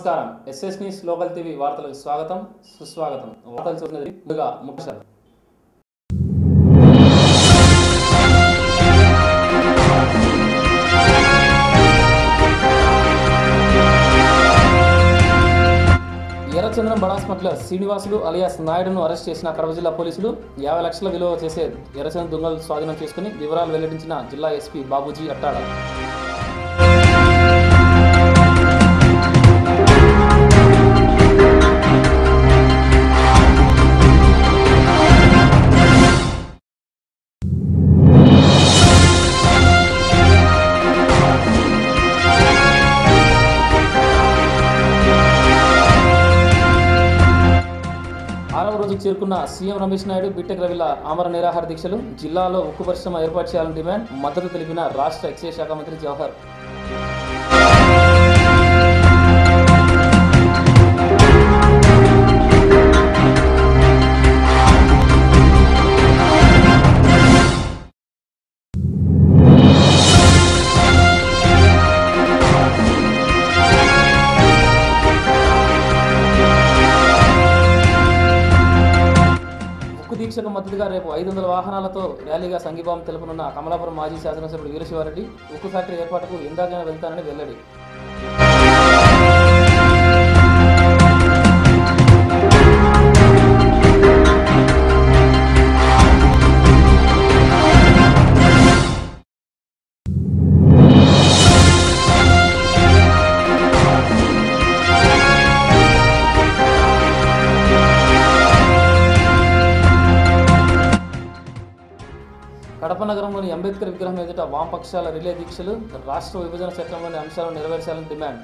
నమస్కారం SS news local TV వార్తలకు స్వాగతం సుస్వాగతం వార్తలు చూసినది ముందుగా ముఖ్య ఎర్రచంద్రం బడా స్మగ్లర్ శ్రీనివాసులు అలియాస్ నాయుడును అరెస్ట్ చేసిన కడప జిల్లా పోలీసులు యాభై లక్షల విలువ చేసే ఎర్రచంద్రం దొంగలు స్వాధీనం చేసుకుని వివరాలు వెల్లడించిన జిల్లా ఎస్పీ బాబూజీ అట్టాడ ఆరవ రోజుకు చేరుకున్న సీఎం రమేష్ నాయుడు బిట్టెక్ రవిల ఆమర నిరాహార దీక్షలు జిల్లాలో ఉక్కు పరిశ్రమ ఏర్పాటు చేయాలని డిమాండ్ మద్దతు తెలిపిన రాష్ట్ర ఎక్సైజ్ శాఖ మంత్రి జవహర్ ఉక్కు దీక్షకు మద్దతుగా రేపు ఐదు వందల వాహనాలతో ర్యాలీగా సంఘీభావం తెలుపనున్న కమలాపురం మాజీ శాసనసభ్యుడు వీరశివారెడ్డి ఉక్కు ఫ్యాక్టరీ ఏర్పాటుకు ఇందాకైనా వెళ్తానని వెల్లడి కడప నగరంలోని అంబేద్కర్ విగ్రహం ఎదుట వామపక్షాల రిలే దీక్షలు రాష్ట్ర విభజన చట్టంలోని అంశాలను నెరవేర్చాలని డిమాండ్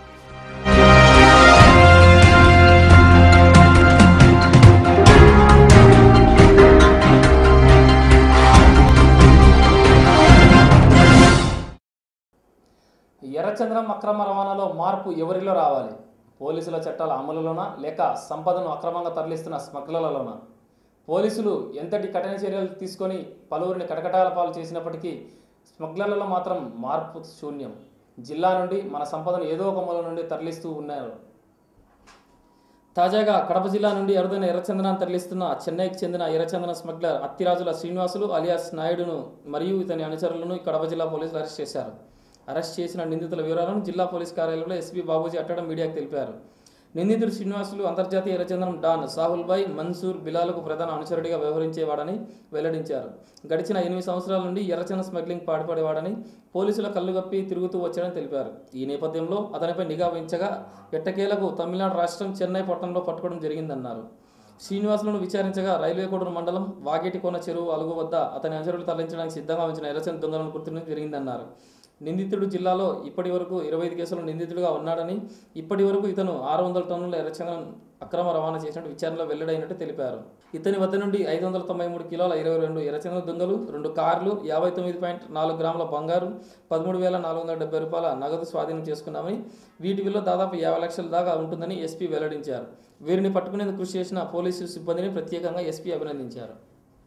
ఎర్రచంద్రం అక్రమ రవాణాలో మార్పు ఎవరిలో రావాలి పోలీసుల చట్టాల అమలులోనా లేక సంపదను అక్రమంగా తరలిస్తున్న స్మగ్లర్లలోనా పోలీసులు ఎంతటి కఠిన చర్యలు తీసుకొని పలువురిని కటకటాల పాలు చేసినప్పటికీ స్మగ్లర్లలో మాత్రం మార్పు శూన్యం జిల్లా నుండి మన సంపదను ఏదో ఒక మూల నుండి తరలిస్తూ ఉన్నారు తాజాగా కడప జిల్లా నుండి అరుదైన ఎర్రచందనాన్ని తరలిస్తున్న చెన్నైకి చెందిన ఎర్రచందన స్మగ్లర్ అత్తిరాజుల శ్రీనివాసులు అలియాస్ నాయుడును మరియు ఇతని అనుచరులను కడప జిల్లా పోలీసులు అరెస్ట్ చేశారు అరెస్ట్ చేసిన నిందితుల వివరాలను జిల్లా పోలీస్ కార్యాలయంలో ఎస్పీ బాబూజీ అట్టడం మీడియాకు తెలిపారు నిందితుడు శ్రీనివాసులు అంతర్జాతీయ ఎర్రచందనం డాన్ సాహుల్ భాయ్ మన్సూర్ బిలాలకు ప్రధాన అనుచరుడిగా వ్యవహరించేవాడని వెల్లడించారు గడిచిన ఎనిమిది సంవత్సరాల నుండి ఎర్రచందన స్మగ్లింగ్ పాటుపడేవాడని పోలీసుల కళ్ళుగప్పి తిరుగుతూ వచ్చాడని తెలిపారు ఈ నేపథ్యంలో అతనిపై నిఘా వహించగా ఎట్టకేలకు తమిళనాడు రాష్ట్రం చెన్నై పట్టణంలో పట్టుకోవడం జరిగిందన్నారు శ్రీనివాసులను విచారించగా రైల్వే కోడూరు మండలం వాగేటికోన చెరువు అలుగు వద్ద అతని అనుచరులు తరలించడానికి సిద్ధంగా ఉంచిన ఎర్రచంద దొంగలను గుర్తించడం జరిగిందన్నారు నిందితుడు జిల్లాలో ఇప్పటి వరకు ఇరవై ఐదు కేసులు నిందితుడిగా ఉన్నాడని ఇప్పటి వరకు ఇతను ఆరు వందల టన్నుల ఎర్రచందనం అక్రమ రవాణా చేసినట్టు విచారణలో వెల్లడైనట్టు తెలిపారు ఇతని వద్ద నుండి ఐదు వందల తొంభై మూడు కిలోల ఇరవై రెండు ఎర్రచందన దొంగలు రెండు కార్లు యాభై తొమ్మిది పాయింట్ నాలుగు గ్రాముల బంగారు పదమూడు వేల నాలుగు వందల డెబ్బై రూపాయల నగదు స్వాధీనం చేసుకున్నామని వీటి విలువ దాదాపు యాభై లక్షల దాకా ఉంటుందని ఎస్పీ వెల్లడించారు వీరిని పట్టుకునేందుకు కృషి చేసిన పోలీసు సిబ్బందిని ప్రత్యేకంగా ఎస్పీ అభినందించారు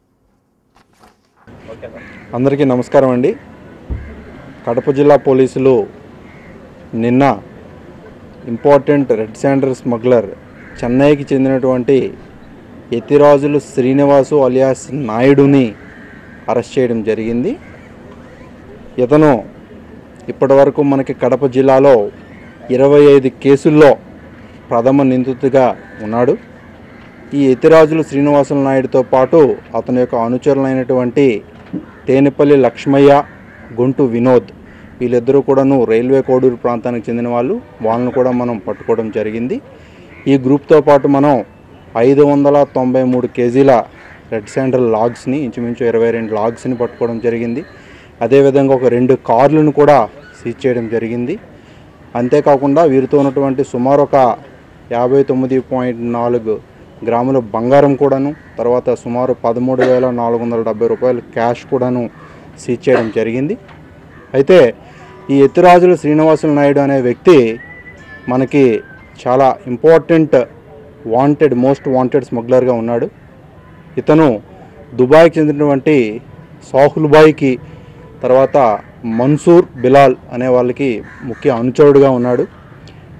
అందరికీ నమస్కారం అండి కడప జిల్లా పోలీసులు నిన్న ఇంపార్టెంట్ రెడ్ శాండర్ స్మగ్లర్ చెన్నైకి చెందినటువంటి ఎతిరాజులు శ్రీనివాసు అలియాస్ నాయుడుని అరెస్ట్ చేయడం జరిగింది ఇతను ఇప్పటివరకు మనకి కడప జిల్లాలో ఇరవై ఐదు కేసుల్లో ప్రథమ నిందితుడిగా ఉన్నాడు ఈ ఎతిరాజులు శ్రీనివాసుల నాయుడుతో పాటు అతని యొక్క అనుచరులైనటువంటి తేనిపల్లి లక్ష్మయ్య గుంటు వినోద్ వీళ్ళిద్దరూ కూడాను రైల్వే కోడూరు ప్రాంతానికి చెందిన వాళ్ళు వాళ్ళను కూడా మనం పట్టుకోవడం జరిగింది ఈ గ్రూప్తో పాటు మనం ఐదు వందల తొంభై మూడు కేజీల రెడ్ శాండల్ లాగ్స్ని ఇంచుమించు ఇరవై రెండు లాగ్స్ని పట్టుకోవడం జరిగింది అదేవిధంగా ఒక రెండు కార్లను కూడా సీజ్ చేయడం జరిగింది అంతేకాకుండా వీరితో ఉన్నటువంటి సుమారు ఒక యాభై తొమ్మిది పాయింట్ నాలుగు గ్రాముల బంగారం కూడాను తర్వాత సుమారు పదమూడు వేల నాలుగు వందల డెబ్బై రూపాయలు క్యాష్ కూడాను సీజ్ చేయడం జరిగింది అయితే ఈ ఎత్తురాజుల శ్రీనివాసులు నాయుడు అనే వ్యక్తి మనకి చాలా ఇంపార్టెంట్ వాంటెడ్ మోస్ట్ వాంటెడ్ స్మగ్లర్గా ఉన్నాడు ఇతను దుబాయ్కి చెందినటువంటి సాహుల్ బాయ్కి తర్వాత మన్సూర్ బిలాల్ అనే వాళ్ళకి ముఖ్య అనుచరుడుగా ఉన్నాడు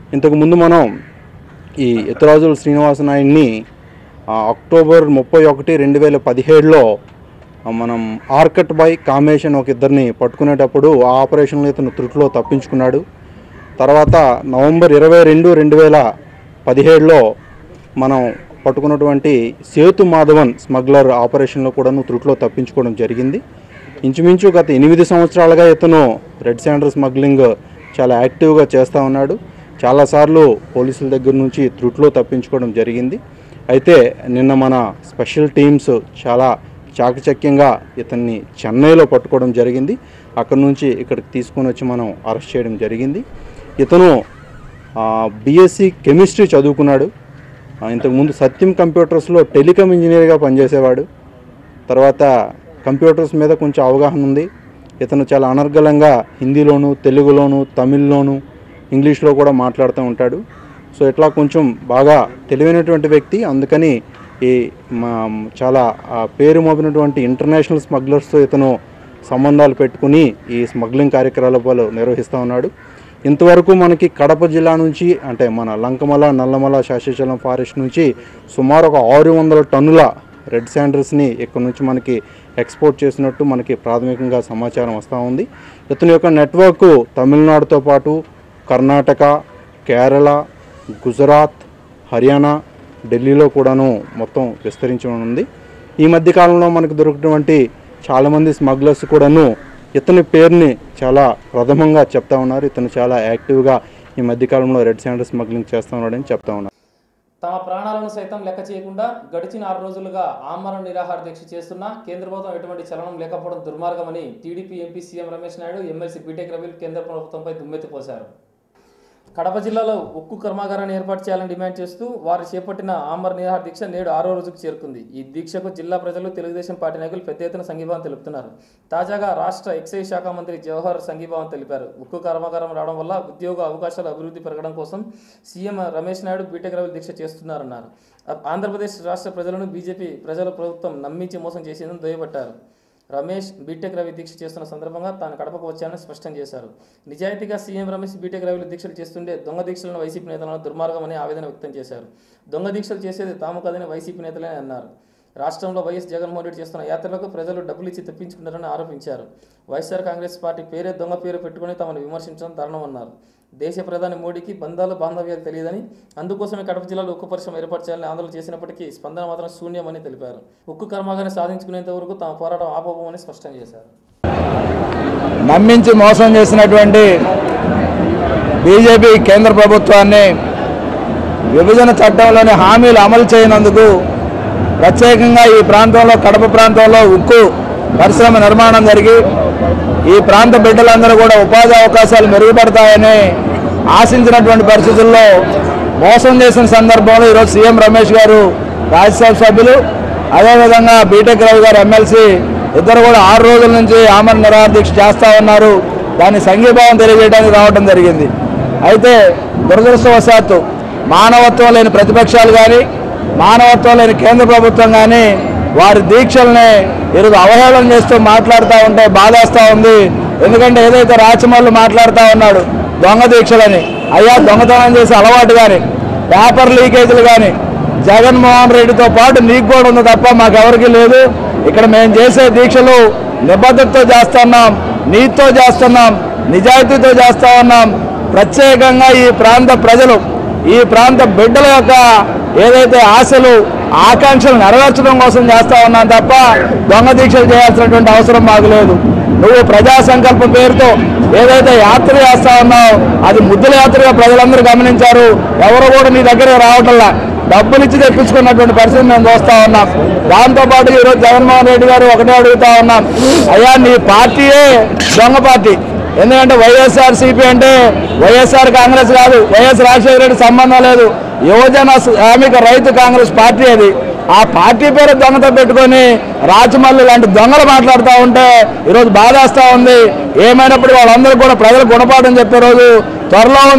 ఇంతకుముందు మనం ఈ ఎత్తురాజుల శ్రీనివాస నాయుడిని ఆ, అక్టోబర్ ముప్పై ఒకటి రెండు వేల పదిహేడులో మనం ఆర్కట్ బాయ్ కామేషన్ ఒక ఇద్దరిని పట్టుకునేటప్పుడు ఆ ఆపరేషన్లో ఇతను త్రుట్లో తప్పించుకున్నాడు తర్వాత నవంబర్ ఇరవై రెండు రెండు వేల పదిహేడులో మనం పట్టుకున్నటువంటి సేతు మాధవన్ స్మగ్లర్ ఆపరేషన్లో కూడాను త్రుట్లో తప్పించుకోవడం జరిగింది ఇంచుమించు గత ఎనిమిది సంవత్సరాలుగా ఇతను రెడ్ శాండర్ స్మగ్లింగ్ చాలా యాక్టివ్గా చేస్తూ ఉన్నాడు చాలాసార్లు పోలీసుల దగ్గర నుంచి త్రుట్లో తప్పించుకోవడం జరిగింది అయితే నిన్న మన స్పెషల్ టీమ్స్ చాలా చాకచక్యంగా ఇతన్ని చెన్నైలో పట్టుకోవడం జరిగింది అక్కడి నుంచి ఇక్కడికి తీసుకొని వచ్చి మనం అరెస్ట్ చేయడం జరిగింది ఇతను బీఎస్సీ కెమిస్ట్రీ చదువుకున్నాడు ఆ, ఇంతకుముందు సత్యం కంప్యూటర్స్లో టెలికామ్ ఇంజనీర్గా పనిచేసేవాడు తర్వాత కంప్యూటర్స్ మీద కొంచెం అవగాహన ఉంది ఇతను చాలా అనర్గళంగా హిందీలోను తెలుగులోను తమిళ్లోను ఇంగ్లీష్లో కూడా మాట్లాడుతూ ఉంటాడు సో ఇట్లా కొంచెం బాగా తెలివైనటువంటి వ్యక్తి అందుకని ఈ మా చాలా ఆ, పేరు మోపినటువంటి ఇంటర్నేషనల్ స్మగ్లర్స్తో ఇతను సంబంధాలు పెట్టుకుని ఈ స్మగ్లింగ్ కార్యకలాపాలు నిర్వహిస్తూ ఉన్నాడు ఇంతవరకు మనకి కడప జిల్లా నుంచి అంటే మన లంకమల నల్లమల శాశ్వచలం ఫారెస్ట్ నుంచి సుమారు ఒక ఆరు వందల టన్నుల రెడ్ శాండర్స్ని ఇక్కడ నుంచి మనకి ఎక్స్పోర్ట్ చేసినట్టు మనకి ప్రాథమికంగా సమాచారం వస్తూ ఉంది ఇతని యొక్క నెట్వర్క్ తమిళనాడుతో పాటు కర్ణాటక కేరళ గుజరాత్ హర్యానా ఢిల్లీలో కూడాను మొత్తం విస్తరించి ఉంది ఈ మధ్య కాలంలో మనకు దొరికినటువంటి చాలామంది స్మగ్లర్స్ కూడాను ఇతని పేరుని చాలా ప్రథమంగా చెప్తా ఉన్నారు ఇతను చాలా యాక్టివ్గా ఈ మధ్యకాలంలో రెడ్ శాండర్ స్మగ్లింగ్ చేస్తూ ఉన్నాడని చెప్తా ఉన్నారు తమ ప్రాణాలను సైతం లెక్క చేయకుండా గడిచిన ఆరు రోజులుగా ఆమరణ నిరాహార దీక్ష చేస్తున్నా కేంద్ర ప్రభుత్వం ఎటువంటి చలనం లేకపోవడం దుర్మార్గమని TDP MP CM Ramesh Naidu MLC B Tech రవిల్ కేంద్ర ప్రభుత్వంపై దుమ్మెత్తిపోశారు కడప జిల్లాలో ఉక్కు కర్మాగారాన్ని ఏర్పాటు చేయాలని డిమాండ్ చేస్తూ వారు చేపట్టిన ఆమర నిరాహార దీక్ష నేడు ఆరో రోజుకు చేరుకుంది ఈ దీక్షకు జిల్లా ప్రజలు తెలుగుదేశం పార్టీ నాయకులు పెద్ద ఎత్తున సంఘీభావం తెలుపుతున్నారు తాజాగా రాష్ట్ర ఎక్సైజ్ శాఖ మంత్రి జవహర్ సంఘీభావం తెలిపారు ఉక్కు కర్మాగారం రావడం వల్ల ఉద్యోగ అవకాశాలు అభివృద్ధి పెరగడం కోసం సీఎం రమేష్ నాయుడు బీటెక్ రవి దీక్ష చేస్తున్నారన్నారు ఆంధ్రప్రదేశ్ రాష్ట్ర ప్రజలను బీజేపీ ప్రజల ప్రభుత్వం నమ్మించి మోసం చేసిందని దుయ్యబట్టారు రమేష్ బీటెక్ రవి దీక్ష చేస్తున్న సందర్భంగా తాను కడపకు వచ్చానని స్పష్టం చేశారు నిజాయితీగా సీఎం రమేష్ బీటెక్ రవిలు దీక్షలు చేస్తుండే దొంగ దీక్షలను వైసీపీ నేతలను దుర్మార్గమని ఆవేదన వ్యక్తం చేశారు దొంగ దీక్షలు చేసేది తాము కాదని వైసీపీ నేతలే అన్నారు రాష్ట్రంలో వైఎస్ జగన్మోహన్ రెడ్డి చేస్తున్న యాత్రలకు ప్రజలు డబ్బులు ఇచ్చి తెప్పించుకున్నారని ఆరోపించారు వైఎస్ఆర్ కాంగ్రెస్ పార్టీ పేరే దొంగ పేరు పెట్టుకుని తమను విమర్శించడం దారుణమన్నారు దేశ ప్రధాని మోడీకి బంధాలు బాంధవ్యాలు తెలియదని అందుకోసమే కడప జిల్లాలో ఉక్కు పరిశ్రమ ఏర్పాటు చేయాలని ఆందోళన చేసినప్పటికీ స్పందన మాత్రం శూన్యమని తెలిపారు ఉక్కు కర్మాగారం సాధించుకునేంత వరకు తమ పోరాటం ఆపోబోమని స్పష్టం చేశారు నమ్మించి మోసం చేసినటువంటి బీజేపీ కేంద్ర ప్రభుత్వాన్ని విభజన చట్టంలోని హామీలు అమలు చేయనందుకు ప్రత్యేకంగా ఈ ప్రాంతంలో కడప ప్రాంతంలో ఉక్కు పరిశ్రమ నిర్మాణం జరిగి ఈ ప్రాంత బిడ్డలందరూ కూడా ఉపాధి అవకాశాలు మెరుగుపడతాయని ఆశించినటువంటి పరిస్థితుల్లో మోసం చేసిన సందర్భంలో ఈరోజు సీఎం రమేష్ గారు రాజ్యసభ సభ్యులు అదేవిధంగా బీటెక్ రవి గారు ఎమ్మెల్సీ ఇద్దరు కూడా ఆరు రోజుల నుంచి ఆమరణ నిరాహార దీక్ష చేస్తూ ఉన్నారు దాని సంఘీభావం తెలియజేయడానికి రావడం జరిగింది అయితే దురదృష్టవశాత్తు మానవత్వం లేని ప్రతిపక్షాలు కానీ మానవత్వం లేని కేంద్ర ప్రభుత్వం కానీ వారి దీక్షల్ని ఈరోజు అవహేళన చేస్తూ మాట్లాడుతూ ఉంటే బాధేస్తూ ఉంది ఎందుకంటే ఏదైతే రాచమల్లు మాట్లాడుతూ ఉన్నాడు దొంగ దీక్షలని అయ్యా దొంగతనం చేసే అలవాటు కానీ పేపర్ లీకేజీలు కానీ జగన్మోహన్ రెడ్డితో పాటు నీకు కూడా ఉంది తప్ప మాకెవరికి లేదు ఇక్కడ మేము చేసే దీక్షలు నిబద్ధతతో చేస్తున్నాం నీతితో చేస్తున్నాం నిజాయితీతో చేస్తా ఉన్నాం ప్రత్యేకంగా ఈ ప్రాంత ప్రజలు ఈ ప్రాంత బిడ్డల యొక్క ఏదైతే ఆశలు ఆకాంక్షలు నెరవేర్చడం కోసం చేస్తా ఉన్నాం తప్ప దొంగ దీక్షలు చేయాల్సినటువంటి అవసరం మాకు లేదు నువ్వు ప్రజా సంకల్పం పేరుతో ఏదైతే యాత్ర చేస్తా ఉన్నావు అది ముద్దుల యాత్రగా ప్రజలందరూ గమనించారు ఎవరు కూడా నీ దగ్గర రావటంలా డబ్బులు ఇచ్చి తెప్పించుకున్నటువంటి పరిస్థితి మేము చూస్తా ఉన్నాం దాంతోపాటు ఈరోజు జగన్మోహన్ రెడ్డి గారు ఒకటే అడుగుతా ఉన్నాం అయ్యా నీ పార్టీయే దొంగ పార్టీ ఎందుకంటే వైఎస్ఆర్ సిపి అంటే వైఎస్ఆర్ కాంగ్రెస్ కాదు వైఎస్ రాజశేఖర రెడ్డి సంబంధం లేదు యువజన శ్రామిక రైతు కాంగ్రెస్ పార్టీ అది ఆ పార్టీ పేరు దొంగతో పెట్టుకొని రాజమల్లి లాంటి దొంగలు మాట్లాడుతూ ఉంటే ఈరోజు బాధేస్తూ ఉంది ఏమైనప్పుడు వాళ్ళందరూ కూడా ప్రజలు గుణపాఠం చెప్పే రోజు త్వరలో ఉంది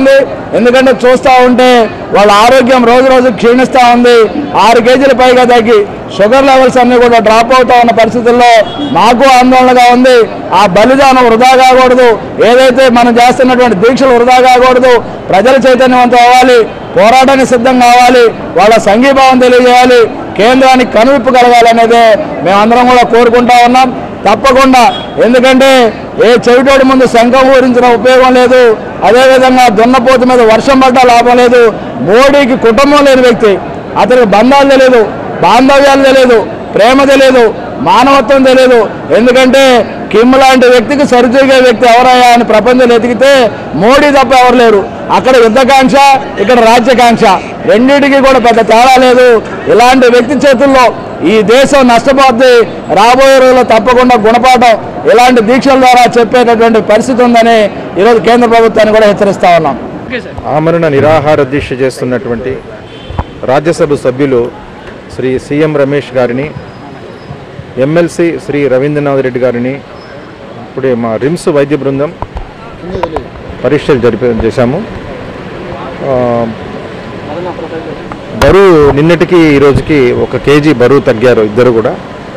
ఎందుకంటే చూస్తూ ఉంటే వాళ్ళ ఆరోగ్యం రోజు రోజు క్షీణిస్తూ ఉంది ఆరు కేజీలు పైగా తగ్గి షుగర్ లెవెల్స్ అన్నీ కూడా డ్రాప్ అవుతా ఉన్న పరిస్థితుల్లో మాకు ఆందోళనగా ఉంది ఆ బలిదానం వృధా కాకూడదు ఏదైతే మనం చేస్తున్నటువంటి దీక్షలు వృధా కాకూడదు ప్రజల చైతన్యవంతం అవ్వాలి పోరాటానికి సిద్ధం కావాలి వాళ్ళ సంఘీభావం తెలియజేయాలి కేంద్రానికి కనువిప్పు కలగాలనేదే మేమందరం కూడా కోరుకుంటా ఉన్నాం తప్పకుండా ఎందుకంటే ఏ చెవిటోడి ముందు శంఖం ఊరించిన ఉపయోగం లేదు అదేవిధంగా దున్నపోతు మీద వర్షం పడ్డా లాభం లేదు మోడీకి కుటుంబం లేని వ్యక్తి అతనికి బంధాలు తెలియదు బాంధవ్యాలు తెలియదు ప్రేమ తెలియదు మానవత్వం తెలియదు ఎందుకంటే కిమ్ లాంటి వ్యక్తికి సరితూగే వ్యక్తి ఎవరయ్యా అని ప్రపంచంలో ఎతికితే మోడీ తప్ప ఎవరు లేరు అక్కడ యుద్ధకాంక్ష ఇక్కడ రాజ్యకాంక్ష రెండింటికి కూడా పెద్ద తేడా లేదు ఇలాంటి వ్యక్తి చేతుల్లో ఈ దేశం నష్టపోద్ది రాబోయే రోజుల్లో తప్పకుండా గుణపాఠం ఇలాంటి దీక్షల ద్వారా చెప్పేటటువంటి పరిస్థితి ఉందని ఈరోజు కేంద్ర ప్రభుత్వాన్ని కూడా హెచ్చరిస్తా ఉన్నాం ఆమరణ నిరాహార దీక్ష చేస్తున్నటువంటి రాజ్యసభ సభ్యులు శ్రీ సిఎం రమేష్ గారిని ఎమ్మెల్సీ శ్రీ రవీంద్రనాథ్ రెడ్డి గారిని ఇప్పుడే మా రిమ్స్ వైద్య బృందం పరీక్షలు జరిపి చేశాము ఆ, బరువు నిన్నటికి ఈ రోజుకి ఒక కేజీ బరువు తగ్గారు ఇద్దరు కూడా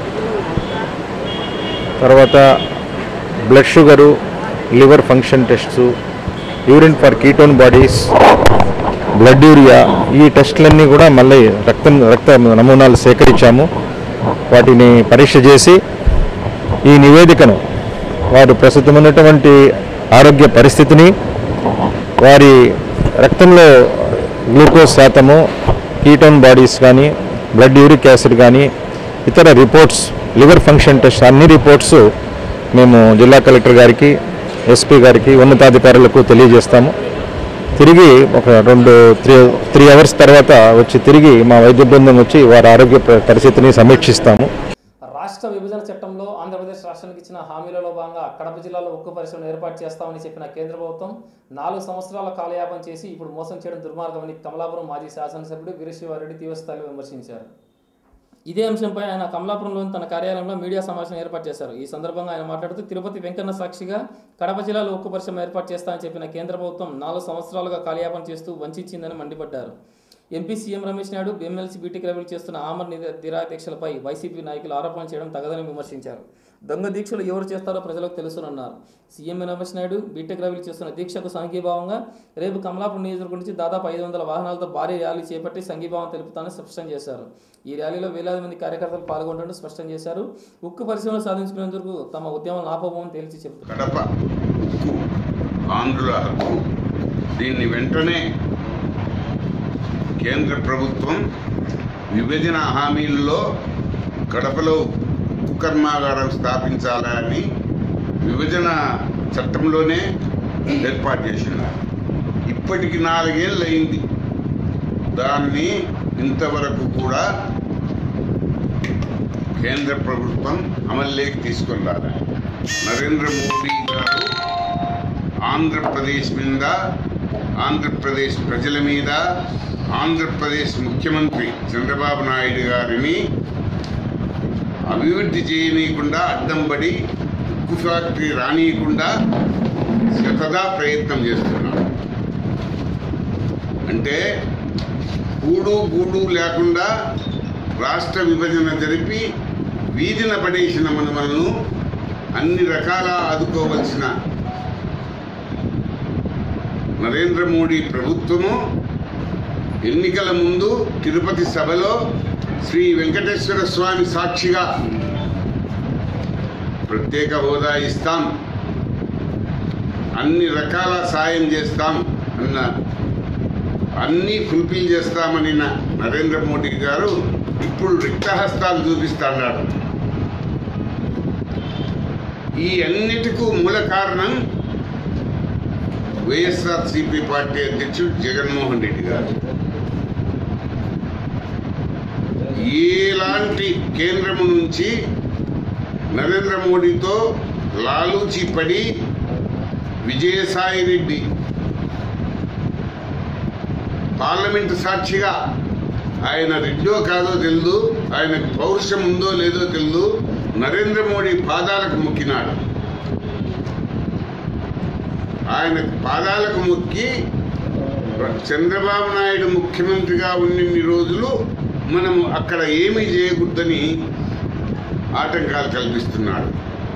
తర్వాత blood sugar liver function tests urine for ketone bodies blood urea ఈ టెస్టులన్నీ కూడా మళ్ళీ రక్తం రక్త నమూనాలు సేకరించాము వాటిని పరీక్ష చేసి ఈ నివేదికను వారు ప్రస్తుతం ఉన్నటువంటి ఆరోగ్య పరిస్థితిని వారి రక్తంలో గ్లూకోజ్ శాతము కీటోన్ బాడీస్ కానీ బ్లడ్ యూరిక్ యాసిడ్ కానీ ఇతర రిపోర్ట్స్ లివర్ ఫంక్షన్ టెస్ట్ అన్ని రిపోర్ట్స్ మేము జిల్లా కలెక్టర్ గారికి ఎస్పీ గారికి ఉన్నతాధికారులకు తెలియజేస్తాము తిరిగి ఒక రెండు త్రీ త్రీ అవర్స్ తర్వాత వచ్చి తిరిగి మా వైద్య బృందం వచ్చి వారి ఆరోగ్య ప- పరిస్థితిని సమీక్షిస్తాము రాష్ట్ర విభజన చట్టంలో ఆంధ్రప్రదేశ్ రాష్ట్రానికి ఇచ్చిన హామీలలో భాగంగా కడప జిల్లాలో ఉక్కు పరిశ్రమను ఏర్పాటు చేస్తామని చెప్పిన కేంద్ర ప్రభుత్వం నాలుగు సంవత్సరాల కాలయాపన చేసి ఇప్పుడు మోసం చేయడం దుర్మార్గమని కమలాపురం మాజీ శాసనసభ్యుడు వీరశివారెడ్డి తీవ్రస్థాయిలో విమర్శించారు ఇదే అంశంపై ఆయన కమలాపురంలోని తన కార్యాలయంలో మీడియా సమావేశం ఏర్పాటు చేశారు ఈ సందర్భంగా ఆయన మాట్లాడుతూ తిరుపతి వెంకన్న సాక్షిగా కడప జిల్లాలో ఉక్కు పరిశ్రమ ఏర్పాటు చేస్తామని చెప్పిన కేంద్ర ప్రభుత్వం నాలుగు సంవత్సరాలుగా కాలయాపన చేస్తూ వంచిందని మండిపడ్డారు MP CM Ramesh Naidu MLC B Tech రవిలు చేస్తున్న ఆమర్ నిరాదీక్షలపై వైసీపీ నాయకులు ఆరోపణలు చేయడం తగదని విమర్శించారు దొంగ దీక్షలు ఎవరు చేస్తారో ప్రజలకు తెలుసునన్నారు సీఎం రమేష్ నాయుడు బీటెక్ రవిలు చేస్తున్న దీక్షకు సంఘీభావంగా రేపు కమలాపురం నియోజకవర్గం నుంచి దాదాపు ఐదు వందల వాహనాలతో భారీ ర్యాలీ చేపట్టి సంఘీభావం తెలుపుతానని స్పష్టం చేశారు ఈ ర్యాలీలో వేలాది మంది కార్యకర్తలు పాల్గొంటున్నట్టు స్పష్టం చేశారు ఉక్కు పరిశ్రమలు సాధించుకునేందుకు తమ ఉద్యమం ఆపబోమని తేల్చి చెబుతారు కడప ఉక్కు ఆంధ్రుల హక్కు దీన్ని వెంటనే కేంద్ర ప్రభుత్వం విభజన హామీల్లో కడపలో ఉక్కు కర్మాగారం స్థాపించాలని విభజన చట్టంలోనే ఏర్పాటు చేసినారు ఇప్పటికి నాలుగేళ్ళు అయింది దాన్ని ఇంతవరకు కూడా కేంద్ర ప్రభుత్వం అమల్లోకి తీసుకొని రాలే నరేంద్ర మోడీ గారు ఆంధ్రప్రదేశ్ మీద ఆంధ్రప్రదేశ్ ప్రజల మీద ఆంధ్రప్రదేశ్ ముఖ్యమంత్రి చంద్రబాబు నాయుడు గారిని అభివృద్ధి చేయనీయకుండా అడ్డం పడి ఉక్కు ఫ్యాక్టరీ రానియకుండా శతదా ప్రయత్నం చేస్తున్నాడు అంటే కూడు గూడు లేకుండా రాష్ట్ర విభజన జరిపి వీధిన పడేసిన మనమలను అన్ని రకాల ఆదుకోవలసిన నరేంద్ర మోడీ ప్రభుత్వము ఎన్నికల ముందు తిరుపతి సభలో శ్రీ వెంకటేశ్వర స్వామి సాక్షిగా ప్రత్యేక హోదా ఇస్తాం అన్ని రకాల సాయం చేస్తాం అన్న అన్నీ ఫుల్ఫిల్ చేస్తామని న- నరేంద్ర మోడీ గారు ఇప్పుడు రిక్తహస్తాలు చూపిస్తాడు ఈ అన్నిటికూ మూల కారణం వైఎస్ఆర్సీపీ పార్టీ అధ్యక్షుడు జగన్మోహన్ రెడ్డి గారు ఎలాంటి కేంద్రము నుంచి నరేంద్ర మోడీతో లాలూచి పడి విజయసాయి రెడ్డి పార్లమెంటు సాక్షిగా ఆయన రెడ్డో కాదో తెలియదు ఆయనకు పౌరుషం ఉందో లేదో తెలియదు నరేంద్ర మోడీ పాదాలకు మొక్కినాడు ఆయన పాదాలకు మొక్కి చంద్రబాబు నాయుడు ముఖ్యమంత్రిగా ఉన్నన్ని రోజులు మనము అక్కడ ఏమీ చేయకూడదని ఆటంకాలు కల్పిస్తున్నాడు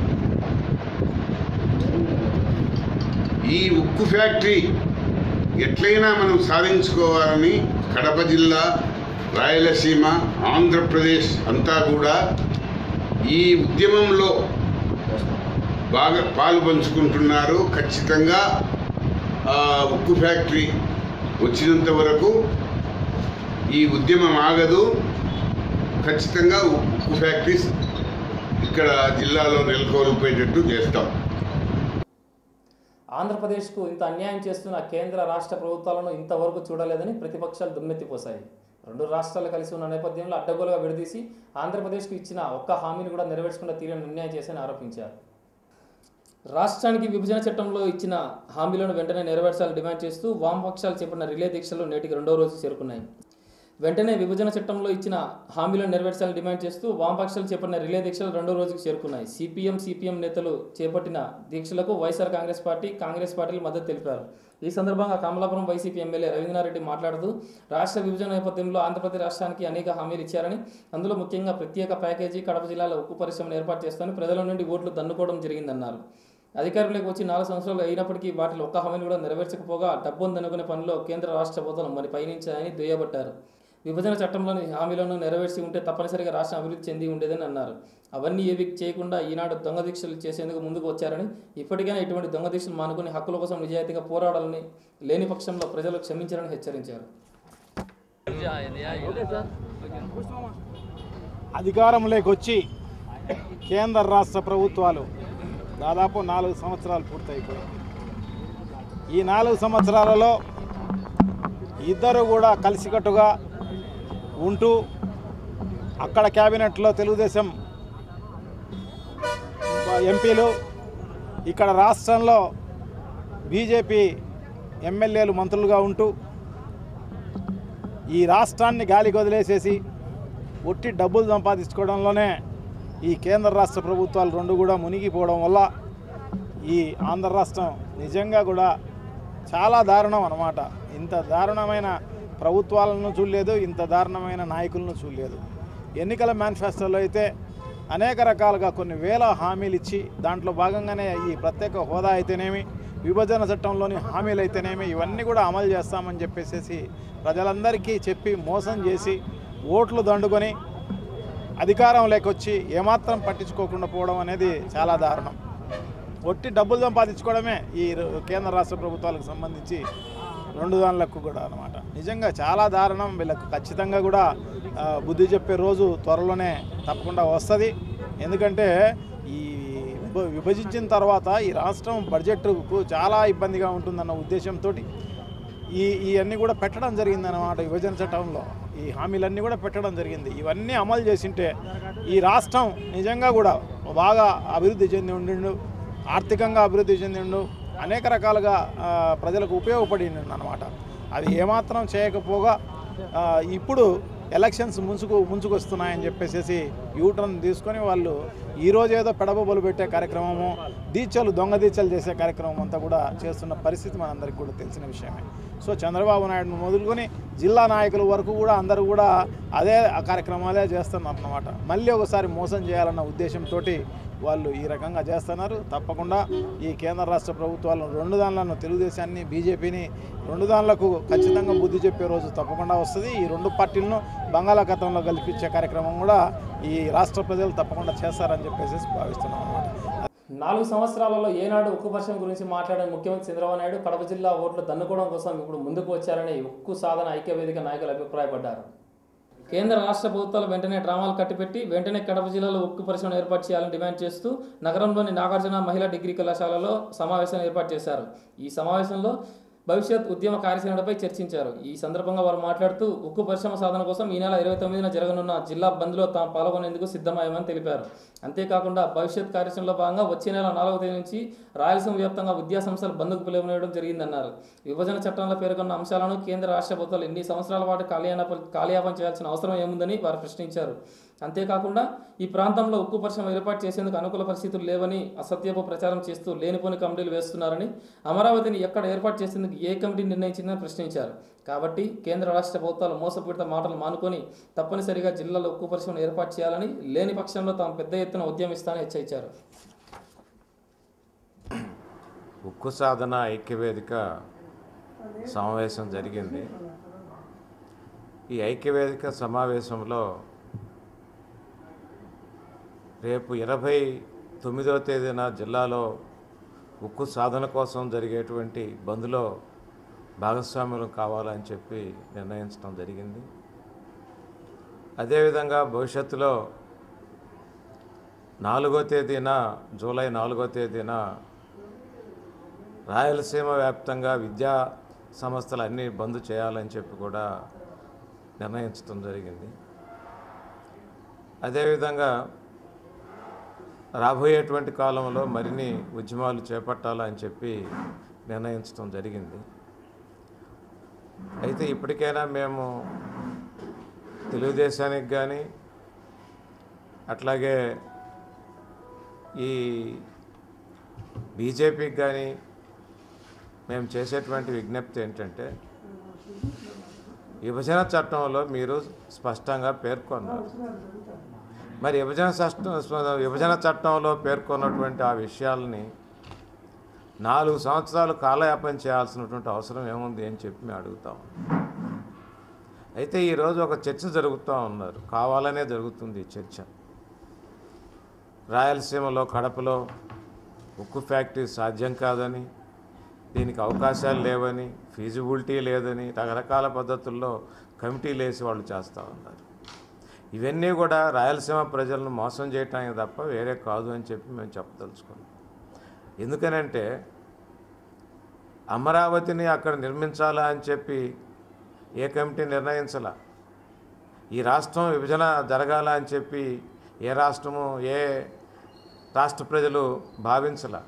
ఈ ఉక్కు ఫ్యాక్టరీ ఎట్లయినా మనం సాధించుకోవాలని కడప జిల్లా రాయలసీమ ఆంధ్రప్రదేశ్ అంతా కూడా ఈ ఉద్యమంలో బాగా పాలు పంచుకుంటున్నారు ఖచ్చితంగా ఆ ఉక్కు ఫ్యాక్టరీ వచ్చినంత వరకు ఈ ఉద్యమం ఆగదు ఖచ్చితంగా ఉక్కు ఫ్యాక్టరీస్ ఇక్కడ జిల్లాలో నెలకొల్పోయేటట్టు చేస్తాం ఆంధ్రప్రదేశ్కు ఇంత అన్యాయం చేస్తున్న కేంద్ర రాష్ట్ర ప్రభుత్వాలను ఇంతవరకు చూడలేదని ప్రతిపక్షాలు దుమ్మెత్తిపోశాయి రెండు రాష్ట్రాలు కలిసి ఉన్న నేపథ్యంలో అడ్డగోలుగా విడదీసి ఆంధ్రప్రదేశ్కు ఇచ్చిన ఒక్క హామీని కూడా నెరవేర్చకుండా తీరని నిర్ణయం చేశారని ఆరోపించారు రాష్ట్రానికి విభజన చట్టంలో ఇచ్చిన హామీలను వెంటనే నెరవేర్చాలని డిమాండ్ చేస్తూ వామపక్షాలు చేపట్టిన రిలే దీక్షలు నేటికి రెండో రోజు చేరుకున్నాయి వెంటనే విభజన చట్టంలో ఇచ్చిన హామీలను నెరవేర్చాలని డిమాండ్ చేస్తూ వామపక్షాలు చేపట్టిన రిలే దీక్షలు రెండో రోజుకు చేరుకున్నాయి సిపిఎం సిపిఎం నేతలు చేపట్టిన దీక్షలకు వైఎస్ఆర్ కాంగ్రెస్ పార్టీ కాంగ్రెస్ పార్టీలు మద్దతు తెలిపారు ఈ సందర్భంగా కమలాపురం వైసీపీ ఎమ్మెల్యే రవీంద్రారెడ్డి మాట్లాడుతూ రాష్ట్ర విభజన నేపథ్యంలో ఆంధ్రప్రదేశ్ రాష్ట్రానికి అనేక హామీలు ఇచ్చారని అందులో ముఖ్యంగా ప్రత్యేక ప్యాకేజీ కడప జిల్లాలో ఉక్కు పరిశ్రమను ఏర్పాటు చేస్తామని ప్రజల నుండి ఓట్లు దన్నుకోవడం జరిగిందన్నారు అధికారంలోకి వచ్చి నాలుగు సంవత్సరాలు అయినప్పటికీ వాటిలో ఒక్క హామీని కూడా నెరవేర్చకపోగా డబ్బును దనుకునే పనిలో కేంద్ర రాష్ట్ర ప్రభుత్వం మరి పయనించాయని దుయ్యబట్టారు విభజన చట్టంలోని హామీలను నెరవేర్చి ఉంటే తప్పనిసరిగా రాష్ట్రం అభివృద్ధి చెంది ఉండేదని అన్నారు అవన్నీ ఏవి చేయకుండా ఈనాడు దొంగ దీక్షలు చేసేందుకు ముందుకు వచ్చారని ఇప్పటికైనా ఇటువంటి దొంగ దీక్షలు మానుకుని హక్కుల కోసం నిజాయితీగా పోరాడాలని లేని పక్షంలో ప్రజలు క్షమించారని హెచ్చరించారు అధికారంలోకి వచ్చి కేంద్ర రాష్ట్ర ప్రభుత్వాలు దాదాపు నాలుగు సంవత్సరాలు పూర్తయిపోయాయి ఈ నాలుగు సంవత్సరాలలో ఇద్దరు కూడా కలిసికట్టుగా ఉంటూ అక్కడ క్యాబినెట్లో తెలుగుదేశం ఎంపీలు ఇక్కడ రాష్ట్రంలో బీజేపీ ఎమ్మెల్యేలు మంత్రులుగా ఉంటూ ఈ రాష్ట్రాన్ని గాలికి వదిలేసేసి ఒట్టి డబ్బులు సంపాదించుకోవడంలోనే ఈ కేంద్ర రాష్ట్ర ప్రభుత్వాలు రెండు కూడా మునిగిపోవడం వల్ల ఈ ఆంధ్ర రాష్ట్రం నిజంగా కూడా చాలా దారుణం అన్నమాట ఇంత దారుణమైన ప్రభుత్వాలను చూడలేదు ఇంత దారుణమైన నాయకులను చూడలేదు ఎన్నికల మేనిఫెస్టోలో అయితే అనేక రకాలుగా కొన్ని వేల హామీలు ఇచ్చి దాంట్లో భాగంగానే ఈ ప్రత్యేక హోదా అయితేనేమి విభజన చట్టంలోని హామీలు అయితేనేమి ఇవన్నీ కూడా అమలు చేస్తామని చెప్పేసి ప్రజలందరికీ చెప్పి మోసం చేసి ఓట్లు దండుకొని అధికారం లేకొచ్చి ఏమాత్రం పట్టించుకోకుండా పోవడం అనేది చాలా దారుణం ఒట్టి డబ్బులు సంపాదించుకోవడమే ఈ ర- కేంద్ర రాష్ట్ర ప్రభుత్వాలకు సంబంధించి రెండు దానిలకు కూడా అనమాట నిజంగా చాలా దారుణం వీళ్ళకు ఖచ్చితంగా కూడా ఆ, బుద్ధి చెప్పే రోజు త్వరలోనే తప్పకుండా వస్తుంది ఎందుకంటే ఈ విభ- విభజించిన తర్వాత ఈ రాష్ట్రం బడ్జెట్కు చాలా ఇబ్బందిగా ఉంటుందన్న ఉద్దేశంతో ఈ ఇవన్నీ కూడా పెట్టడం జరిగింది అన్నమాట విభజన చట్టంలో ఈ హామీలన్నీ కూడా పెట్టడం జరిగింది ఇవన్నీ అమలు చేసింటే ఈ రాష్ట్రం నిజంగా కూడా బాగా అభివృద్ధి చెంది ఉండిండు ఆర్థికంగా అభివృద్ధి చెందిండు అనేక రకాలుగా ఆ, ప్రజలకు ఉపయోగపడిండు అనమాట అది ఏమాత్రం చేయకపోగా ఆ, ఇప్పుడు ఎలక్షన్స్ ముంచుకు ముంచుకొస్తున్నాయని చెప్పేసి యూటర్న్ తీసుకొని వాళ్ళు ఈరోజు ఏదో పెడబొబ్బలు పెట్టే కార్యక్రమము దీక్షలు దొంగ దీక్షలు చేసే కార్యక్రమం అంతా కూడా చేస్తున్న పరిస్థితి మనందరికీ కూడా తెలిసిన విషయమే సో చంద్రబాబు నాయుడును మొదలుకొని జిల్లా నాయకుల వరకు కూడా అందరూ కూడా అదే ఆ కార్యక్రమాలే చేస్తున్నారు అన్నమాట మళ్ళీ ఒకసారి మోసం చేయాలన్న ఉద్దేశంతో వాళ్ళు ఈ రకంగా చేస్తున్నారు తప్పకుండా ఈ కేంద్ర రాష్ట్ర ప్రభుత్వాలను రెండు దానిలను తెలుగుదేశాన్ని బీజేపీని రెండు దానిలకు ఖచ్చితంగా బుద్ధి చెప్పే రోజు తప్పకుండా వస్తుంది ఈ రెండు పార్టీలను బంగాళాఖాతంలో కల్పించే కార్యక్రమం కూడా ఈ రాష్ట్ర ప్రజలు తప్పకుండా చేస్తారని చెప్పేసి భావిస్తున్నాం అనమాట నాలుగు సంవత్సరాలలో ఏనాడు ఉక్కు పరిశ్రమ గురించి మాట్లాడిన ముఖ్యమంత్రి చంద్రబాబు నాయుడు కడప జిల్లా ఓట్లు దన్నుకోవడం కోసం ఇప్పుడు ముందుకు వచ్చారని ఉక్కు సాధన ఐక్య వేదిక నాయకులు అభిప్రాయపడ్డారు కేంద్ర రాష్ట్ర ప్రభుత్వాలు వెంటనే డ్రామాలు కట్టిపెట్టి వెంటనే కడప జిల్లాలో ఉక్కు పరిశ్రమ ఏర్పాటు చేయాలని డిమాండ్ చేస్తూ నగరంలోని నాగార్జున మహిళా డిగ్రీ కళాశాలలో సమావేశం ఏర్పాటు చేశారు ఈ సమావేశంలో భవిష్యత్ ఉద్యమ కార్యాచరణపై చర్చించారు ఈ సందర్భంగా వారు మాట్లాడుతూ ఉక్కు పరిశ్రమ సాధన కోసం ఈ నెల ఇరవై తొమ్మిదిన జరగనున్న జిల్లా బంద్లో తాము పాల్గొనేందుకు సిద్ధమయ్యామని తెలిపారు అంతేకాకుండా భవిష్యత్ కార్యాచరణలో భాగంగా వచ్చే నెల నాలుగవ తేదీ నుంచి రాయలసీమ వ్యాప్తంగా విద్యా సంస్థలు బంద్కు పిలువనేయడం జరిగిందన్నారు విభజన చట్టంలో పేర్కొన్న అంశాలను కేంద్ర రాష్ట్ర ప్రభుత్వాలు ఎన్ని సంవత్సరాల పాటు కాలయాపన కాలయాపన చేయాల్సిన అవసరం ఏముందని వారు ప్రశ్నించారు అంతేకాకుండా ఈ ప్రాంతంలో ఉక్కు పరిశ్రమ ఏర్పాటు చేసేందుకు అనుకూల పరిస్థితులు లేవని అసత్యపు ప్రచారం చేస్తూ లేనిపోని కమిటీలు వేస్తున్నారని అమరావతిని ఎక్కడ ఏర్పాటు చేసేందుకు ఏ కమిటీ నిర్ణయించిందని ప్రశ్నించారు కాబట్టి కేంద్ర రాష్ట్ర ప్రభుత్వాలు మోసపూరిత మాటలు మానుకొని తప్పనిసరిగా జిల్లాలో ఉక్కు పరిశ్రమను ఏర్పాటు చేయాలని లేని పక్షంలో తాము పెద్ద ఎత్తున ఉద్యమిస్తానని హెచ్చరించారు ఉక్కు సాధన ఐక్యవేదిక సమావేశం జరిగింది ఈ ఐక్యవేదిక సమావేశంలో రేపు ఇరవై తొమ్మిదవ తేదీన జిల్లాలో ఉక్కు సాధన కోసం జరిగేటువంటి బంద్లో భాగస్వామ్యం కావాలని చెప్పి నిర్ణయించడం జరిగింది అదేవిధంగా భవిష్యత్తులో నాలుగో తేదీన జూలై నాలుగో తేదీన రాయలసీమ వ్యాప్తంగా విద్యా సంస్థలు అన్నీ బంద్ చేయాలని చెప్పి కూడా నిర్ణయించడం జరిగింది అదేవిధంగా రాబోయేటువంటి కాలంలో మరిన్ని ఉద్యమాలు చేపట్టాలని చెప్పి నిర్ణయించడం జరిగింది అయితే ఇప్పటికైనా మేము తెలుగుదేశానికి కానీ అట్లాగే ఈ బీజేపీకి కానీ మేము చేసేటువంటి విజ్ఞప్తి ఏంటంటే విభజన చట్టంలో మీరు స్పష్టంగా పేర్కొన్నారు మరి విభజన చట్టం విభజన చట్టంలో పేర్కొన్నటువంటి ఆ విషయాలని నాలుగు సంవత్సరాలు కాలయాపన చేయాల్సినటువంటి అవసరం ఏముంది అని చెప్పి మేము అడుగుతాం అయితే ఈరోజు ఒక చర్చ జరుగుతూ ఉన్నారు కావాలనే జరుగుతుంది ఈ చర్చ రాయలసీమలో కడపలో ఉక్కు ఫ్యాక్టరీ సాధ్యం కాదని దీనికి అవకాశాలు లేవని ఫీజిబిలిటీ లేదని రకరకాల పద్ధతుల్లో కమిటీలు వేసి వాళ్ళు చేస్తూ ఉన్నారు ఇవన్నీ కూడా రాయలసీమ ప్రజలను మోసం చేయటానికి తప్ప వేరే కాదు అని చెప్పి మేము చెప్పదలుచుకున్నాం ఎందుకనంటే అమరావతిని అక్కడ నిర్మించాలా అని చెప్పి ఏ కమిటీ నిర్ణయించాల ఈ రాష్ట్రం విభజన జరగాల అని చెప్పి ఏ రాష్ట్రము ఏ రాష్ట్ర ప్రజలు భావించలా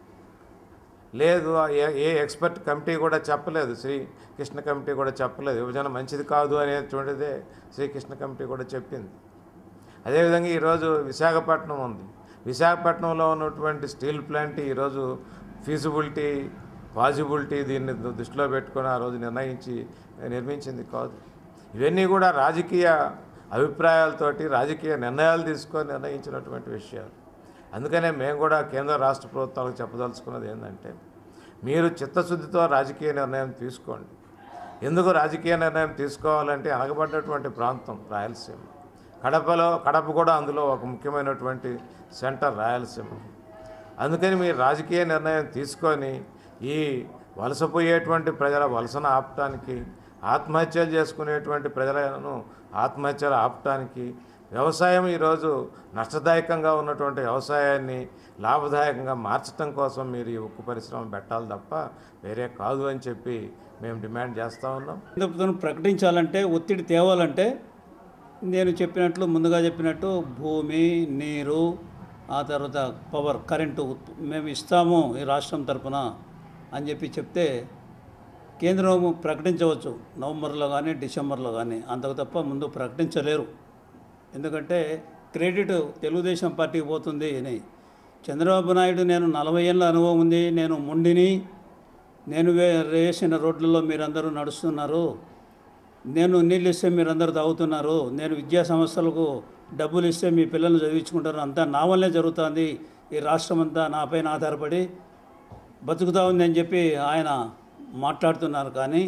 లేదు ఏ ఏ ఎక్స్పర్ట్ కమిటీ కూడా చెప్పలేదు శ్రీకృష్ణ కమిటీ కూడా చెప్పలేదు విభజన మంచిది కాదు అనేటువంటిదే శ్రీకృష్ణ కమిటీ కూడా చెప్పింది అదేవిధంగా ఈరోజు విశాఖపట్నం ఉంది విశాఖపట్నంలో ఉన్నటువంటి స్టీల్ ప్లాంట్ ఈరోజు ఫీజిబిలిటీ పాజిబిలిటీ దీన్ని దృష్టిలో పెట్టుకొని ఆ రోజు నిర్ణయించి నిర్మించింది కాదు ఇవన్నీ కూడా రాజకీయ అభిప్రాయాలతోటి రాజకీయ నిర్ణయాలు తీసుకొని నిర్ణయించినటువంటి విషయాలు అందుకనే మేము కూడా కేంద్ర రాష్ట్ర ప్రభుత్వాలకు చెప్పదలుచుకున్నది ఏంటంటే మీరు చిత్తశుద్ధితో రాజకీయ నిర్ణయం తీసుకోండి ఎందుకు రాజకీయ నిర్ణయం తీసుకోవాలంటే అనగబడ్డటువంటి ప్రాంతం రాయలసీమ కడపలో కడప కూడా అందులో ఒక ముఖ్యమైనటువంటి సెంటర్ రాయలసీమ అందుకని మీరు రాజకీయ నిర్ణయం తీసుకొని ఈ వలసపోయేటువంటి ప్రజల వలసను ఆపటానికి ఆత్మహత్యలు చేసుకునేటువంటి ప్రజలను ఆత్మహత్యలు ఆపటానికి వ్యవసాయం ఈరోజు నష్టదాయకంగా ఉన్నటువంటి వ్యవసాయాన్ని లాభదాయకంగా మార్చడం కోసం మీరు ఈ ఉక్కు పరిశ్రమ పెట్టాలి తప్ప వేరే కాదు అని చెప్పి మేము డిమాండ్ చేస్తూ ఉన్నాం ప్రభుత్వం ప్రకటించాలంటే ఒత్తిడి తేవాలంటే నేను చెప్పినట్లు ముందుగా చెప్పినట్టు భూమి నీరు ఆ తర్వాత పవర్ కరెంటు ఉత్- మేము ఇస్తాము ఈ రాష్ట్రం తరపున అని చెప్పి చెప్తే కేంద్రం ప్రకటించవచ్చు నవంబర్లో కానీ డిసెంబర్లో కానీ అంతకు తప్ప ముందు ప్రకటించలేరు ఎందుకంటే క్రెడిట్ తెలుగుదేశం పార్టీకి పోతుంది అని చంద్రబాబు నాయుడు నేను నలభై ఏళ్ళ అనుభవం ఉంది నేను మొండిని నేను వే వేసిన రోడ్లలో మీరందరూ నడుస్తున్నారు నేను నీళ్ళు ఇస్తే మీరందరూ తాగుతున్నారు నేను విద్యా సంస్థలకు డబ్బులు ఇస్తే మీ పిల్లల్ని చదివించుకుంటారు అంతా నా వల్లే జరుగుతుంది ఈ రాష్ట్రం అంతా నాపైన ఆధారపడి బతుకుతా ఉంది అని చెప్పి ఆయన మాట్లాడుతున్నారు కానీ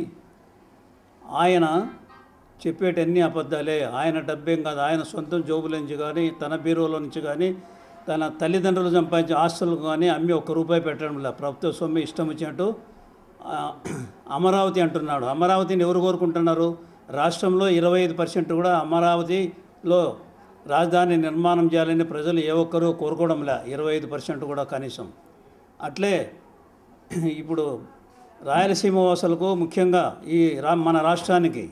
ఆయన చెప్పేటన్ని అబద్ధాలే ఆయన డబ్బేం కాదు ఆయన సొంతం జోబుల నుంచి కానీ తన బీరువులో నుంచి కానీ తన తల్లిదండ్రులు సంపాదించిన ఆస్తులకు కానీ అమ్మి ఒక్క రూపాయి పెట్టడం లేదు ప్రభుత్వ సొమ్ము ఇష్టం వచ్చినట్టు ఆ, అమరావతి అంటున్నాడు అమరావతిని ఎవరు కోరుకుంటున్నారు రాష్ట్రంలో ఇరవై ఐదు పర్సెంట్ కూడా అమరావతిలో రాజధాని నిర్మాణం చేయాలని ప్రజలు ఏ ఒక్కరూ కోరుకోవడంలే ఇరవై ఐదు పర్సెంట్ కూడా కనీసం అట్లే ఇప్పుడు రాయలసీమ వాసులకు ముఖ్యంగా ఈ రా మన రాష్ట్రానికి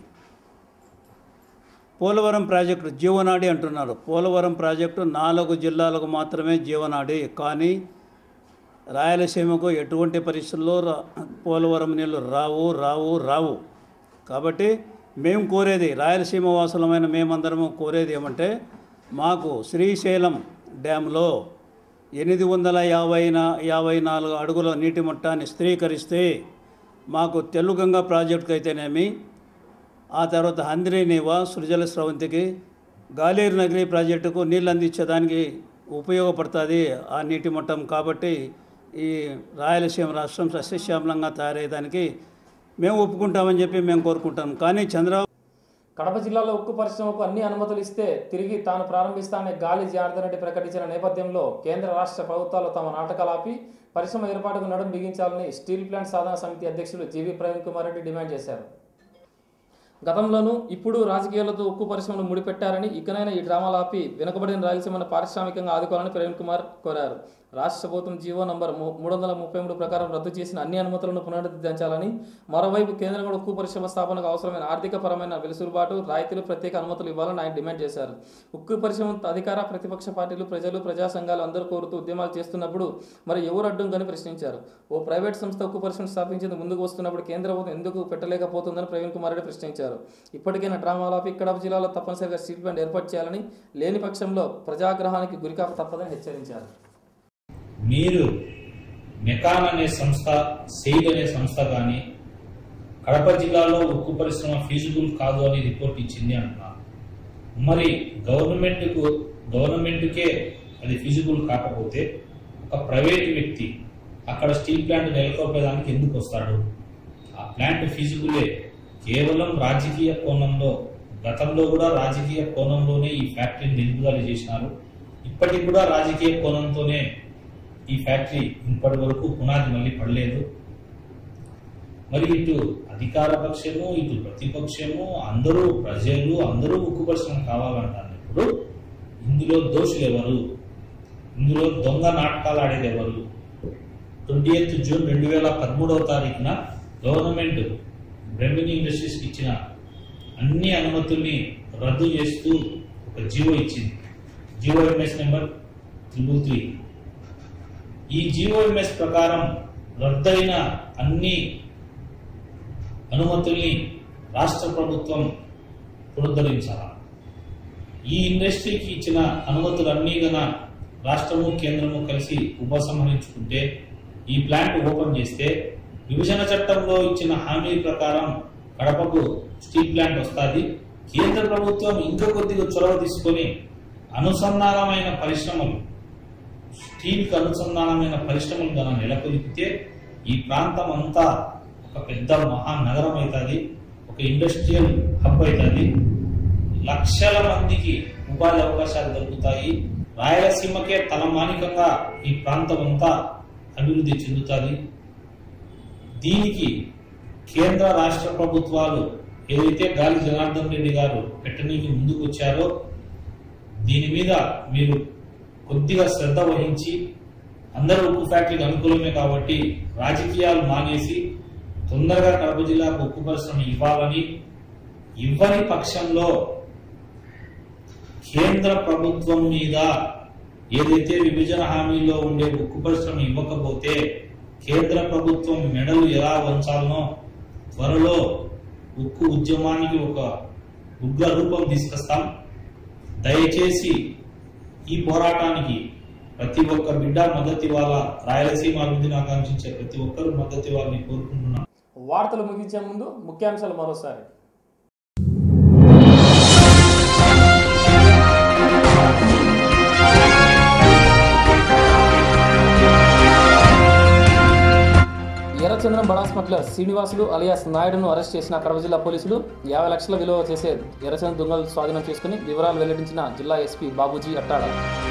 పోలవరం ప్రాజెక్టు జీవనాడి అంటున్నారు పోలవరం ప్రాజెక్టు నాలుగు జిల్లాలకు మాత్రమే జీవనాడి కానీ రాయలసీమకు ఎటువంటి పరిస్థితుల్లో రా- పోలవరం నీళ్ళు రావు రావు రావు కాబట్టి మేము కోరేది రాయలసీమ వాసులమైన మేమందరము కోరేది ఏమంటే మాకు శ్రీశైలం డ్యాంలో ఎనిమిది వందల యాభై నా యాభై నాలుగు అడుగుల నీటి మట్టాన్ని స్థిరీకరిస్తే మాకు తెలుగంగ ప్రాజెక్టుకి అయితేనేమి ఆ తర్వాత హంద్రీనివా సృజల స్రవంతికి గాలేరు నగరి ప్రాజెక్టుకు నీళ్ళు అందించేదానికి ఉపయోగపడుతుంది ఆ నీటి మట్టం కాబట్టి ఈ రాయలసీమ రాష్ట్రం సస్యశ్యామలంగా తయారయ్యేదానికి మేము ఒప్పుకుంటామని చెప్పి మేము కోరుకుంటాం కానీ చంద్రబాబు కడప జిల్లాలో ఉక్కు పరిశ్రమకు అన్ని అనుమతులు ఇస్తే తిరిగి తాను ప్రారంభిస్తానని గాలి జనార్దన్ రెడ్డి ప్రకటించిన నేపథ్యంలో కేంద్ర రాష్ట్ర ప్రభుత్వాలు తమ నాటకాలు ఆపి పరిశ్రమ ఏర్పాటుకు నడుం బిగించాలని స్టీల్ ప్లాంట్ సాధన సమితి అధ్యక్షులు జీవీ ప్రవీణ్ కుమార్ రెడ్డి డిమాండ్ చేశారు గతంలోనూ ఇప్పుడు రాజకీయాలతో ఉక్కు పరిశ్రమను ముడిపెట్టారని ఇకనైనా ఈ డ్రామాలు ఆపి వెనుకబడిన రాయలసీమను పారిశ్రామికంగా ఆదుకోవాలని ప్రవీణ్ కుమార్ కోరారు రాష్ట్ర ప్రభుత్వం జీవో నంబర్ ము- మూడు వందల ముప్పై మూడు ప్రకారం రద్దు చేసిన అన్ని అనుమతులను పునరుద్ధరించాలని మరోవైపు కేంద్రం కూడా ఉక్కు పరిశ్రమ స్థాపనకు అవసరమైన ఆర్థిక పరమైన వెలుసులుబాటు రాయితీలు ప్రత్యేక అనుమతులు ఇవ్వాలని ఆయన డిమాండ్ చేశారు ఉక్కు పరిశ్రమ అధికార ప్రతిపక్ష పార్టీలు ప్రజలు ప్రజా సంఘాలు అందరూ కోరుతూ ఉద్యమాలు చేస్తున్నప్పుడు మరి ఎవరు అడ్డుందని ప్రశ్నించారు ఓ ప్రైవేట్ సంస్థ ఉక్కు పరిశ్రమ స్థాపించేందుకు ముందుకు వస్తున్నప్పుడు కేంద్ర ప్రభుత్వం ఎందుకు పెట్టలేకపోతుందని ప్రవీణ్ కుమార్ రెడ్డి ప్రశ్నించారు ఇప్పటికైనా డ్రామాలు ఆపి కడప జిల్లాలో తప్పనిసరిగా స్టీల్ ప్లాంట్ ఏర్పాటు చేయాలని లేని పక్షంలో ప్రజాగ్రహానికి గురికాక తప్పదని హెచ్చరించారు మీరు మెకాన్ అనే సంస్థ సెయిల్ అనే సంస్థ కానీ కడప జిల్లాలో ఉక్కు పరిశ్రమ ఫీజిబుల్ కాదు అని రిపోర్ట్ ఇచ్చింది అంటున్నారు మరి గవర్నమెంట్కు గవర్నమెంట్కే అది ఫీజిబుల్ కాకపోతే ఒక ప్రైవేట్ వ్యక్తి అక్కడ స్టీల్ ప్లాంట్ నెలకొల్పేదానికి ఎందుకు వస్తాడు ఆ ప్లాంట్ ఫీజిబులే కేవలం రాజకీయ కోణంలో గతంలో కూడా రాజకీయ కోణంలోనే ఈ ఫ్యాక్టరీని నిలుపుదల చేసినారు ఇప్పటికి కూడా రాజకీయ కోణంతోనే ఈ ఫ్యాక్టరీ ఇప్పటి వరకు పునాది మళ్ళీ పడలేదు మరి ఇటు అధికార పక్షము ఇటు ప్రతిపక్షము అందరూ ప్రజలు అందరూ ఉక్కు పరిశ్రమ కావాలంటారు ఇప్పుడు ఇందులో దోషులు ఎవరు ఇందులో దొంగ నాటకాలు ఆడేది ఎవరు ట్వంటీ ఎయిత్ జూన్ రెండు వేల పదమూడవ తారీఖున గవర్నమెంట్ రెవెన్యూ ఇండస్ట్రీస్కి ఇచ్చిన అన్ని అనుమతుల్ని రద్దు చేస్తూ ఒక జీవో ఇచ్చింది GO MS number triple three ఈ జీఓఎంఎస్ ప్రకారం రద్దయిన అన్ని అనుమతుల్ని రాష్ట్ర ప్రభుత్వం పునరుద్ధరించాలి ఈ ఇండస్ట్రీకి ఇచ్చిన అనుమతులన్నీ గన రాష్ట్రము కేంద్రము కలిసి ఉపసంహరించుకుంటే ఈ ప్లాంట్ ఓపెన్ చేస్తే విభజన చట్టంలో ఇచ్చిన హామీ ప్రకారం కడపకు స్టీల్ ప్లాంట్ వస్తుంది కేంద్ర ప్రభుత్వం ఇంకా కొద్దిగా చొరవ తీసుకొని అనుసంధానమైన పరిశ్రమలు స్టీల్కి అనుసంధానమైన పరిశ్రమలు గన నెలకొల్పితే ఈ ప్రాంతం అంతా ఒక పెద్ద మహానగరం అవుతుంది ఒక ఇండస్ట్రియల్ హబ్ అవుతుంది లక్షల మందికి ఉపాధి అవకాశాలు దొరుకుతాయి రాయలసీమకే తలమానికంగా ఈ ప్రాంతం అంతా అభివృద్ధి చెందుతుంది దీనికి కేంద్ర రాష్ట్ర ప్రభుత్వాలు ఏదైతే గాలి జనార్దన్ రెడ్డి గారు పెట్టనీకి ముందుకు వచ్చారో దీని మీద మీరు కొద్దిగా శ్రద్ధ వహించి అందరూ ఉక్కు ఫ్యాక్టరీకి అనుకూలమే కాబట్టి రాజకీయాలు మానేసి తొందరగా కడప జిల్లాకు ఉక్కు పరిశ్రమ ఇవ్వాలని ఇవ్వని పక్షంలో కేంద్ర ప్రభుత్వం మీద ఏదైతే విభజన హామీలో ఉండే ఉక్కు పరిశ్రమ ఇవ్వకపోతే కేంద్ర ప్రభుత్వం మెడలు ఎలా వంచాలనో త్వరలో ఉక్కు ఉద్యమానికి ఒక ఉగ్ర రూపం తీసుకొస్తాం దయచేసి ఈ పోరాటానికి ప్రతి ఒక్క బిడ్డ మద్దతు ఇవ్వాలా రాయలసీమ అభివృద్ధిని ఆకాంక్షించే ప్రతి ఒక్కరూ మద్దతు ఇవ్వాలని కోరుకుంటున్నాం వార్తలు ముగించే ముందు ముఖ్యాంశాలు మరోసారి ఎర్రచంద్రం బడా స్మగ్లర్ శ్రీనివాసులు అలియాస్ నాయుడును అరెస్ట్ చేసిన కడప జిల్లా పోలీసులు యాభై లక్షల విలువ చేసే ఎర్రచంద్ర దొంగలు స్వాధీనం చేసుకుని వివరాలు వెల్లడించిన జిల్లా ఎస్పీ బాబూజీ అట్టాడ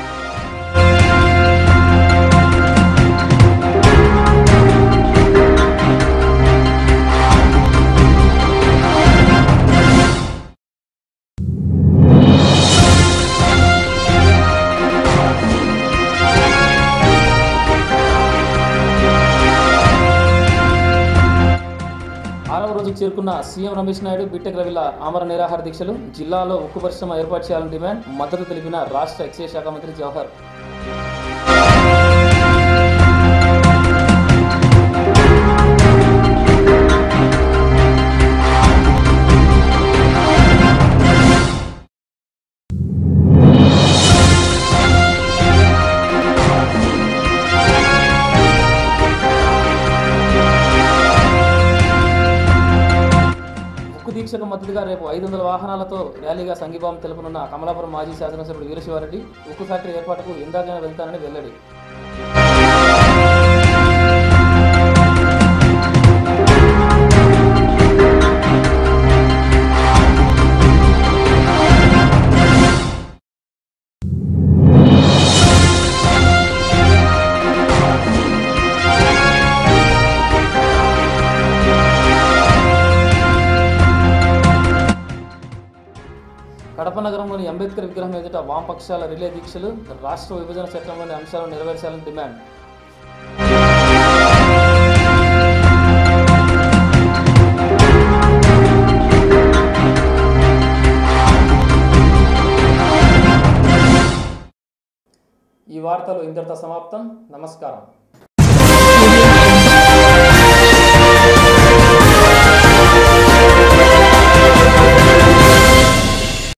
ఆరవ రోజుకు చేరుకున్న సీఎం రమేష్ నాయుడు బిట్టెక్ రవిల ఆమర నిరాహార దీక్షలు జిల్లాలో ఉక్కు పరిశ్రమ ఏర్పాటు చేయాలని డిమాండ్ మద్దతు తెలిపిన రాష్ట్ర ఎక్సైజ్ శాఖ మంత్రి జవహర్ అతిథిగా రేపు ఐదు వందల వాహనాలతో ర్యాలీగా సంఘీభావం తెలుపనున్న కమలాపురం మాజీ శాసనసభ్యుడు వీరశివారెడ్డి ఉక్కు ఫ్యాక్టరీ ఏర్పాటుకు ఎందాకైనా వెళ్తానని వెల్లడి కడప నగరంలోని అంబేద్కర్ విగ్రహం ఎదుట వామపక్షాల రిలే దీక్షలు రాష్ట్ర విభజన చట్టంలోని అంశాలను నెరవేర్చాలని డిమాండ్ ఈ వార్తలు ఇంతటితో సమాప్తం నమస్కారం